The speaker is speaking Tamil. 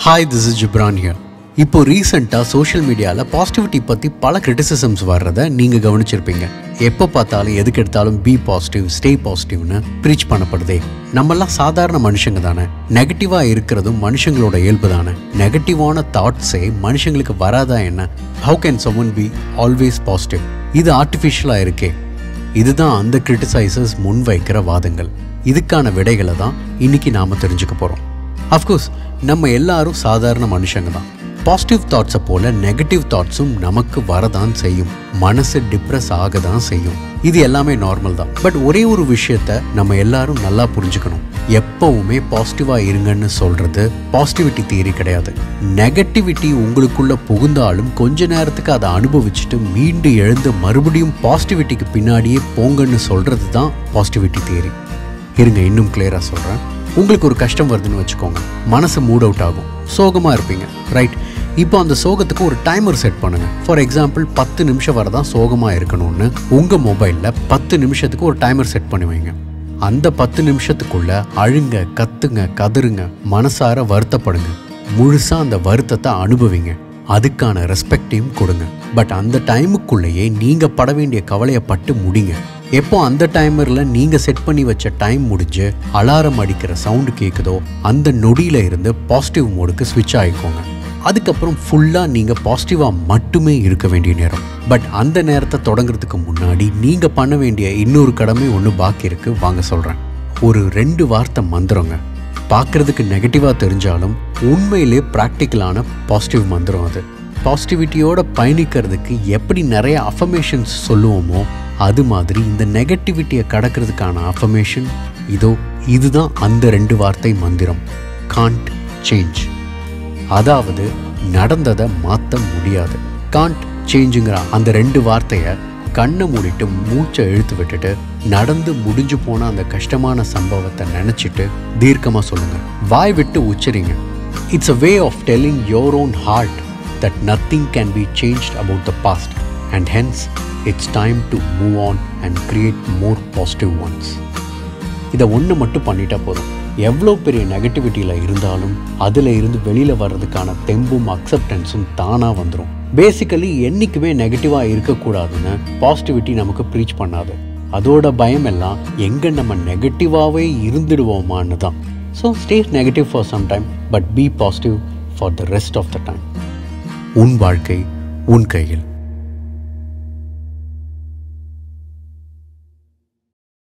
hi this is Ghibran here இப்போ ரீசெண்டாக சோஷியல் மீடியாவில் பாசிட்டிவிட்டி பற்றி பல கிரிட்டிசிசம்ஸ் வர்றதை நீங்கள் கவனிச்சிருப்பீங்க எப்போ பார்த்தாலும் எதுக்கு எடுத்தாலும் பி பாசிட்டிவ் ஸ்டே பாசிட்டிவ்னு ப்ரீச் பண்ணப்படுதே நம்மெல்லாம் சாதாரண மனுஷங்க தானே நெகட்டிவாக இருக்கிறதும் மனுஷங்களோட இயல்பு தானே நெகட்டிவான தாட்ஸே மனுஷங்களுக்கு வராதா என்ன how can someone be always positive இது ஆர்டிஃபிஷியலாக இருக்கே இதுதான் அந்த கிரிட்டிசைசர்ஸ் முன்வைக்கிற வாதங்கள் இதுக்கான விடைகளை தான் இன்னைக்கு நாம தெரிஞ்சுக்க போகிறோம் அஃப்கோர்ஸ் நம்ம எல்லாரும் சாதாரண மனுஷங்க தான் பாசிட்டிவ் தாட்ஸை போல நெகட்டிவ் தாட்ஸும் நமக்கு வரதான் செய்யும் மனசு டிப்ரெஸ் ஆக தான் செய்யும் இது எல்லாமே நார்மல் தான் பட் ஒரே ஒரு விஷயத்த நம்ம எல்லாரும் நல்லா புரிஞ்சுக்கணும் எப்பவுமே பாசிட்டிவா இருங்கன்னு சொல்றது பாசிட்டிவிட்டி தியரி கிடையாது நெகட்டிவிட்டி உங்களுக்குள்ள புகுந்தாலும் கொஞ்ச நேரத்துக்கு அதை அனுபவிச்சுட்டு மீண்டு எழுந்து மறுபடியும் பாசிட்டிவிட்டிக்கு பின்னாடியே போங்கன்னு சொல்றது தான் பாசிட்டிவிட்டி தியரி இருங்க இன்னும் கிளியராக சொல்கிறேன் உங்களுக்கு ஒரு கஷ்டம் வருதுன்னு வச்சுக்கோங்க மனசு மூட் அவுட் ஆகும் சோகமாக இருப்பீங்க ரைட் இப்போ அந்த சோகத்துக்கு ஒரு டைமர் செட் பண்ணுங்க ஃபார் எக்ஸாம்பிள் பத்து நிமிஷம் வரை தான் சோகமாக இருக்கணும்னு உங்கள் மொபைலில் பத்து நிமிஷத்துக்கு ஒரு டைமர் செட் பண்ணி வைங்க அந்த பத்து நிமிஷத்துக்குள்ள அழுங்க கத்துங்க கதறுங்க மனசார வருத்தப்படுங்க முழுசா அந்த வருத்தத்தை அனுபவிங்க அதுக்கான ரெஸ்பெக்டையும் கொடுங்க பட் அந்த டைமுக்குள்ளேயே நீங்க பட வேண்டிய கவலையை பட்டு முடிங்க எப்போ அந்த டைமர்ல நீங்க செட் பண்ணி வச்ச டைம் முடிஞ்சு அலாரம் அடிக்கிற சவுண்டு கேட்குதோ அந்த நொடியில இருந்து பாசிட்டிவ் மோடுக்கு ஸ்விட்ச் ஆகிக்கோங்க அதுக்கப்புறம் ஃபுல்லாக நீங்கள் பாசிட்டிவாக மட்டுமே இருக்க வேண்டிய நேரம் பட் அந்த நேரத்தை தொடங்குறதுக்கு முன்னாடி நீங்கள் பண்ண வேண்டிய இன்னொரு கடமை ஒன்று பாக்கி இருக்கு வாங்க சொல்கிறேன் ஒரு ரெண்டு வார்த்தை மந்திரங்க பார்க்குறதுக்கு நெகட்டிவாக தெரிஞ்சாலும் உண்மையிலே ப்ராக்டிக்கலான பாசிட்டிவ் மந்திரம் அது பாசிட்டிவிட்டியோட பயணிக்கிறதுக்கு எப்படி நிறைய அஃபர்மேஷன்ஸ் சொல்லுவோமோ அது மாதிரி இந்த நெகட்டிவிட்டியை கடக்கிறதுக்கான அஃபர்மேஷன் இதோ இதுதான் அந்த ரெண்டு வார்த்தை மந்திரம் காண்ட் சேஞ்ச் அதாவது நடந்ததை மாற்ற முடியாது காண்ட் சேஞ்சுங்கிற அந்த ரெண்டு வார்த்தையை கண்ணை மூடிட்டு மூச்சை இழுத்து விட்டுட்டு நடந்து முடிஞ்சு போன அந்த கஷ்டமான சம்பவத்தை நினச்சிட்டு தீர்க்கமாக சொல்லுங்க வாய் விட்டு உச்சரிங்க it's a way of telling your own heart that nothing can be changed about the past and hence it's time to move on and create more positive ones இதை ஒன்று மட்டும் பண்ணிட்டா போதும் எவ்வளோ பெரிய நெகட்டிவிட்டியில் இருந்தாலும் அதில் இருந்து வெளியில் வர்றதுக்கான தெம்பும் அக்செப்டன்ஸும் தானாக வந்துடும் பேசிக்கலி என்றைக்குமே நெகட்டிவாக இருக்கக்கூடாதுன்னு பாசிட்டிவிட்டி நமக்கு ப்ரீச் பண்ணாது அதோட பயம் எல்லாம் எங்கே நம்ம நெகட்டிவாகவே இருந்துடுவோமான்னு தான் so stay negative for some time but be positive for the rest of the time உன் வாழ்க்கை உன் கையில்